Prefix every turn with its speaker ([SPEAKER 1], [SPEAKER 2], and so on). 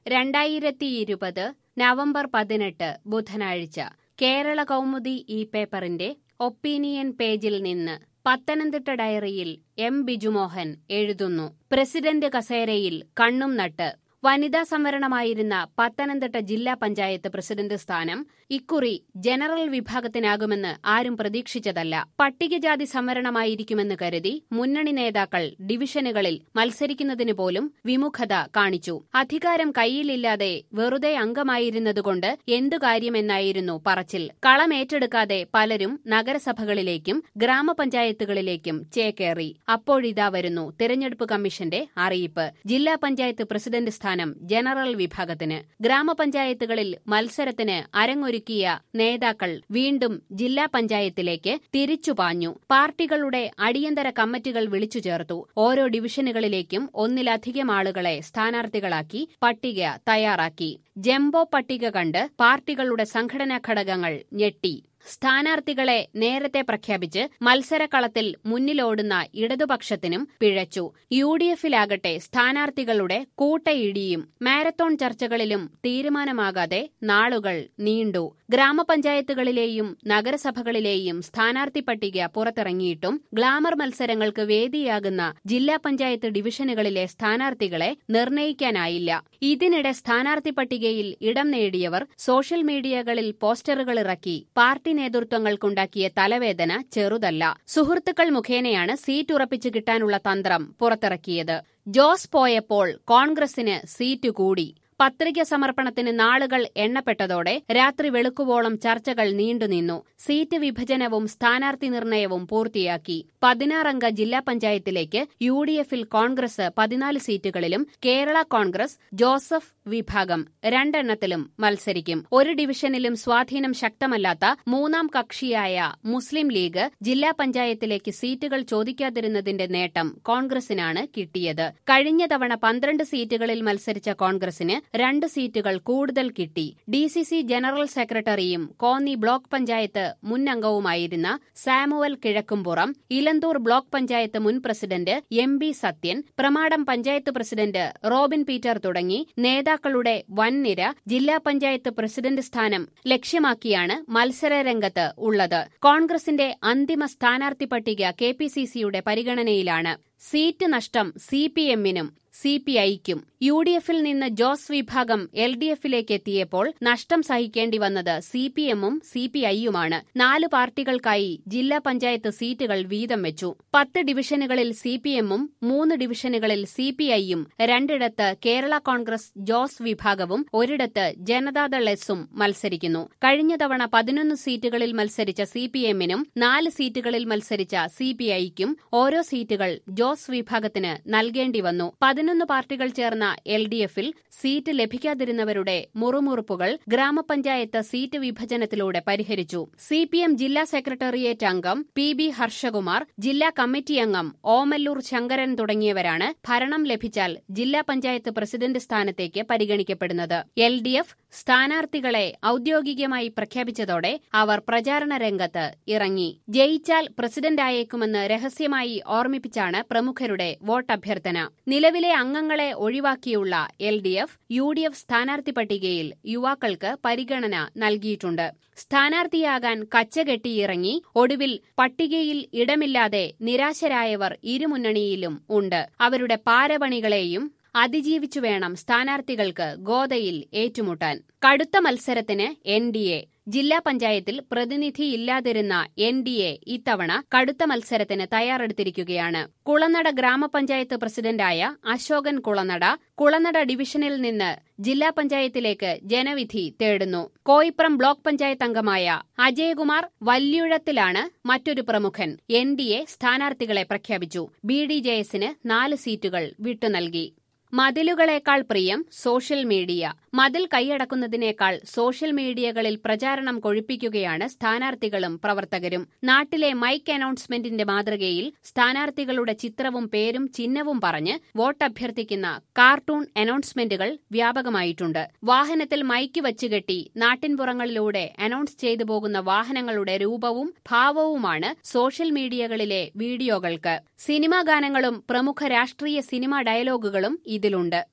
[SPEAKER 1] രണ്ടായിരത്തി ഇരുപത് നവംബർ പതിനെട്ട് ബുധനാഴ്ച കേരള കൗമുദി ഈ പേപ്പറിന്റെ ഒപ്പീനിയൻ പേജിൽ നിന്ന് പത്തനംതിട്ട ഡയറിയിൽ എം ബിജുമോഹൻ എഴുതുന്നു പ്രസിഡന്റ് കസേരയിൽ കണ്ണും നട്ട് വനിതാ സംവരണമായിരുന്ന പത്തനംതിട്ട ജില്ലാ പഞ്ചായത്ത് പ്രസിഡന്റ് സ്ഥാനം ഇക്കുറി ജനറൽ വിഭാഗത്തിനാകുമെന്ന് ആരും പ്രതീക്ഷിച്ചതല്ല പട്ടികജാതി സംവരണമായിരിക്കുമെന്ന് കരുതി മുന്നണി നേതാക്കൾ ഡിവിഷനുകളിൽ മത്സരിക്കുന്നതിന് പോലും വിമുഖത കാണിച്ചു അധികാരം കയ്യിലില്ലാതെ വെറുതെ അംഗമായിരുന്നതുകൊണ്ട് എന്തു കാര്യമെന്നായിരുന്നു പറച്ചിൽ കളമേറ്റെടുക്കാതെ പലരും നഗരസഭകളിലേക്കും ഗ്രാമപഞ്ചായത്തുകളിലേക്കും ചേക്കേറി അപ്പോഴിതാ വരുന്നു തിരഞ്ഞെടുപ്പ് കമ്മീഷന്റെ അറിയിപ്പ് ജില്ലാ പഞ്ചായത്ത് പ്രസിഡന്റ് സ്ഥാനം ജനറൽ വിഭാഗത്തിന് ഗ്രാമപഞ്ചായത്തുകളിൽ മത്സരത്തിന് അരങ്ങൊരുക്കിയ നേതാക്കൾ വീണ്ടും ജില്ലാ പഞ്ചായത്തിലേക്ക് തിരിച്ചുപാഞ്ഞു പാർട്ടികളുടെ അടിയന്തര കമ്മിറ്റികൾ വിളിച്ചു ചേർത്തു ഓരോ ഡിവിഷനുകളിലേക്കും ഒന്നിലധികം ആളുകളെ സ്ഥാനാർത്ഥികളാക്കി പട്ടിക തയ്യാറാക്കി ജംബോ പട്ടിക കണ്ട് പാർട്ടികളുടെ സംഘടനാ ഘടകങ്ങൾ ഞെട്ടി സ്ഥാനാർത്ഥികളെ നേരത്തെ പ്രഖ്യാപിച്ച് മത്സരക്കളത്തിൽ മുന്നിലോടുന്ന ഇടതുപക്ഷത്തിനും പിഴച്ചു യു ഡി എഫിലാകട്ടെ സ്ഥാനാർത്ഥികളുടെ കൂട്ടയിടിയും മാരത്തോൺ ചർച്ചകളിലും തീരുമാനമാകാതെ നാളുകൾ നീണ്ടു ഗ്രാമപഞ്ചായത്തുകളിലെയും നഗരസഭകളിലെയും സ്ഥാനാർത്ഥി പട്ടിക പുറത്തിറങ്ങിയിട്ടും ഗ്ലാമർ മത്സരങ്ങൾക്ക് വേദിയാകുന്ന ജില്ലാ പഞ്ചായത്ത് ഡിവിഷനുകളിലെ സ്ഥാനാർത്ഥികളെ നിർണയിക്കാനായില്ല ഇതിനിടെ സ്ഥാനാർത്ഥി പട്ടികയിൽ ഇടം നേടിയവർ സോഷ്യൽ മീഡിയകളിൽ പോസ്റ്ററുകൾ ഇറക്കി പാർട്ടി നേതൃത്വങ്ങൾക്കുണ്ടാക്കിയ തലവേദന ചെറുതല്ല സുഹൃത്തുക്കൾ മുഖേനയാണ് സീറ്റ് ഉറപ്പിച്ചു കിട്ടാനുള്ള തന്ത്രം പുറത്തിറക്കിയത് ജോസ് പോയപ്പോൾ കോൺഗ്രസിന് സീറ്റ് കൂടി പത്രിക സമർപ്പണത്തിന് നാളുകൾ എണ്ണപ്പെട്ടതോടെ രാത്രി വെളുക്കുവോളം ചർച്ചകൾ നീണ്ടുനിന്നു സീറ്റ് വിഭജനവും സ്ഥാനാർത്ഥി നിർണയവും പൂർത്തിയാക്കി പതിനാറംഗ ജില്ലാ പഞ്ചായത്തിലേക്ക് യു ഡി എഫിൽ കോൺഗ്രസ് പതിനാല് സീറ്റുകളിലും കേരള കോൺഗ്രസ് ജോസഫ് വിഭാഗം രണ്ടെണ്ണത്തിലും മത്സരിക്കും ഒരു ഡിവിഷനിലും സ്വാധീനം ശക്തമല്ലാത്ത മൂന്നാം കക്ഷിയായ മുസ്ലിം ലീഗ് ജില്ലാ പഞ്ചായത്തിലേക്ക് സീറ്റുകൾ ചോദിക്കാതിരുന്നതിന്റെ നേട്ടം കോൺഗ്രസിനാണ് കിട്ടിയത് കഴിഞ്ഞ തവണ പന്ത്രണ്ട് സീറ്റുകളിൽ മത്സരിച്ച കോൺഗ്രസിന് രണ്ട് സീറ്റുകൾ കൂടുതൽ കിട്ടി ഡി സി സി ജനറൽ സെക്രട്ടറിയും കോന്നി ബ്ലോക്ക് പഞ്ചായത്ത് മുൻ അംഗവുമായിരുന്ന സാമുവൽ കിഴക്കുംപുറം ഇലന്തൂർ ബ്ലോക്ക് പഞ്ചായത്ത് മുൻ president M B Sathyan Pramadam panchayat president Robin Peter തുടങ്ങി നേതാക്കളുടെ വൻനിര ജില്ലാ പഞ്ചായത്ത് പ്രസിഡന്റ് സ്ഥാനം ലക്ഷ്യമാക്കിയാണ് മത്സരരംഗത്ത് ഉള്ളത് കോൺഗ്രസിന്റെ അന്തിമ സ്ഥാനാർത്ഥി പട്ടിക കെ പി സി സിയുടെ പരിഗണനയിലാണ് സീറ്റ് നഷ്ടം സി പി എമ്മിനും സി പി ഐക്കും യു ഡി എഫിൽ നിന്ന് ജോസ് വിഭാഗം എൽ ഡി എഫിലേക്ക് എത്തിയപ്പോൾ നഷ്ടം സഹിക്കേണ്ടി വന്നത് സി പി എമ്മും സി പി ഐയുമാണ് നാല് പാർട്ടികൾക്കായി ജില്ലാ പഞ്ചായത്ത് സീറ്റുകൾ വീതം വെച്ചു പത്ത് ഡിവിഷനുകളിൽ സി പി എമ്മും മൂന്ന് ഡിവിഷനുകളിൽ സി പി ഐയും രണ്ടിടത്ത് കേരള കോൺഗ്രസ് ജോസ് വിഭാഗവും ഒരിടത്ത് ജനതാദൾ എസും മത്സരിക്കുന്നു കഴിഞ്ഞ തവണ പതിനൊന്ന് സീറ്റുകളിൽ മത്സരിച്ച സി പി എമ്മിനും നാല് സീറ്റുകളിൽ മത്സരിച്ച സി പി ഐക്കും ഓരോ സീറ്റുകൾ ജോസ് വിഭാഗത്തിന് നൽകേണ്ടി വന്നു പതിനൊന്ന് പാർട്ടികൾ ചേർന്ന എൽ ഡി എഫിൽ സീറ്റ് ലഭിക്കാതിരുന്നവരുടെ മുറുമുറുപ്പുകൾ ഗ്രാമപഞ്ചായത്ത് സീറ്റ് വിഭജനത്തിലൂടെ പരിഹരിച്ചു സി പി എം ജില്ലാ സെക്രട്ടേറിയറ്റ് അംഗം പി ബി ഹർഷകുമാർ ജില്ലാ കമ്മിറ്റി അംഗം ഓമല്ലൂർ ശങ്കരൻ തുടങ്ങിയവരാണ് ഭരണം ലഭിച്ചാൽ ജില്ലാ പഞ്ചായത്ത് പ്രസിഡന്റ് സ്ഥാനത്തേക്ക് പരിഗണിക്കപ്പെടുന്നത് എൽ ഡി എഫ് സ്ഥാനാർത്ഥികളെ ഔദ്യോഗികമായി പ്രഖ്യാപിച്ചതോടെ അവർ പ്രചാരണ രംഗത്ത് ഇറങ്ങി ജയിച്ചാൽ പ്രസിഡന്റായേക്കുമെന്ന് രഹസ്യമായി ഓർമ്മിപ്പിച്ചാണ് പ്രമുഖരുടെ വോട്ടഭ്യർത്ഥന നിലവിലെ അംഗങ്ങളെ ഒഴിവാക്കിയുള്ള L D F U D F സ്ഥാനാർത്ഥി പട്ടികയിൽ യുവാക്കൾക്ക് പരിഗണന നൽകിയിട്ടുണ്ട് സ്ഥാനാർത്ഥിയാകാൻ കച്ചകെട്ടിയിറങ്ങി ഒടുവിൽ പട്ടികയിൽ ഇടമില്ലാതെ നിരാശരായവർ ഇരുമുന്നണിയിലും ഉണ്ട് അവരുടെ പാരപണികളെയും അതിജീവിച്ചു വേണം സ്ഥാനാർത്ഥികൾക്ക് ഗോതയിൽ ഏറ്റുമുട്ടാൻ കടുത്ത മത്സരത്തിന് എൻ ഡി എ ജില്ലാ പഞ്ചായത്തിൽ പ്രതിനിധിയില്ലാതിരുന്ന എൻ ഡി എ ഇത്തവണ കടുത്ത മത്സരത്തിന് തയ്യാറെടുത്തിരിക്കുകയാണ് കുളനട ഗ്രാമപഞ്ചായത്ത് പ്രസിഡന്റായ അശോകൻ കുളനട കുളനട ഡിവിഷനിൽ നിന്ന് ജില്ലാ പഞ്ചായത്തിലേക്ക് ജനവിധി തേടുന്നു കോയിപ്രം ബ്ലോക്ക് പഞ്ചായത്ത് അംഗമായ അജയകുമാർ വല്യുഴത്തിലാണ് മറ്റൊരു പ്രമുഖൻ എൻ ഡി എ സ്ഥാനാർത്ഥികളെ പ്രഖ്യാപിച്ചു ബി ഡി ജെ എസിന് നാല് സീറ്റുകൾ വിട്ടുനൽകി മതിലുകളേക്കാൾ പ്രിയം സോഷ്യൽ മീഡിയ മതിൽ കൈയടക്കുന്നതിനേക്കാൾ സോഷ്യൽ മീഡിയകളിൽ പ്രചാരണം കൊഴിപ്പിക്കുകയാണ് സ്ഥാനാർത്ഥികളും പ്രവർത്തകരും നാട്ടിലെ മൈക്ക് അനൗൺസ്മെന്റിന്റെ മാതൃകയിൽ സ്ഥാനാർത്ഥികളുടെ ചിത്രവും പേരും ചിഹ്നവും പറഞ്ഞ് വോട്ടഭ്യർത്ഥിക്കുന്ന കാർട്ടൂൺ അനൗൺസ്മെന്റുകൾ വ്യാപകമായിട്ടുണ്ട് വാഹനത്തിൽ മൈക്ക് വച്ചുകെട്ടി നാട്ടിൻപുറങ്ങളിലൂടെ അനൗൺസ് ചെയ്തു പോകുന്ന വാഹനങ്ങളുടെ രൂപവും ഭാവവുമാണ് സോഷ്യൽ മീഡിയകളിലെ വീഡിയോകൾക്ക് സിനിമാ ഗാനങ്ങളും പ്രമുഖ രാഷ്ട്രീയ സിനിമാ ഡയലോഗുകളും ഇതിലുണ്ട്